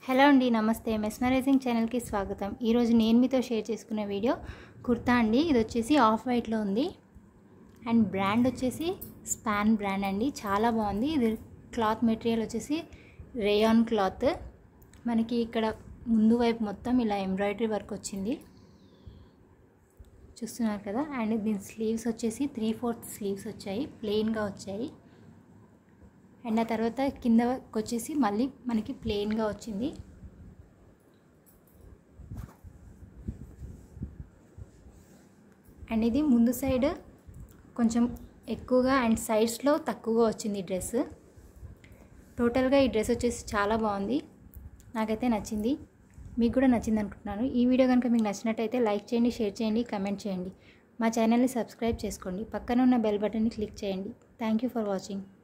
hello అండి నమస్తే mesmerising ఛానల్కి స్వాగతం ఈరోజు నేను మీతో షేర్ చేసుకునే వీడియో కుర్తా అండి ఇది వచ్చేసి ఆఫ్ వైట్లో ఉంది అండ్ బ్రాండ్ వచ్చేసి స్పాన్ బ్రాండ్ అండి చాలా బాగుంది ఇది క్లాత్ మెటీరియల్ వచ్చేసి రేయాన్ క్లాత్ మనకి ఇక్కడ ముందు వైపు మొత్తం ఇలా ఎంబ్రాయిడరీ వర్క్ వచ్చింది చూస్తున్నారు కదా అండ్ దీని స్లీవ్స్ వచ్చేసి త్రీ ఫోర్త్ స్లీవ్స్ వచ్చాయి ప్లెయిన్గా వచ్చాయి అండ్ ఆ తర్వాత కింద వచ్చేసి మళ్ళీ మనకి ప్లెయిన్గా వచ్చింది అండ్ ఇది ముందు సైడ్ కొంచెం ఎక్కువగా అండ్ సైడ్స్లో తక్కువగా వచ్చింది ఈ డ్రెస్ టోటల్గా ఈ డ్రెస్ వచ్చేసి చాలా బాగుంది నాకైతే నచ్చింది మీకు కూడా నచ్చింది అనుకుంటున్నాను ఈ వీడియో కనుక మీకు నచ్చినట్టయితే లైక్ చేయండి షేర్ చేయండి కమెంట్ చేయండి మా ఛానల్ని సబ్స్క్రైబ్ చేసుకోండి పక్కన ఉన్న బెల్ బటన్ని క్లిక్ చేయండి థ్యాంక్ యూ ఫర్ వాచింగ్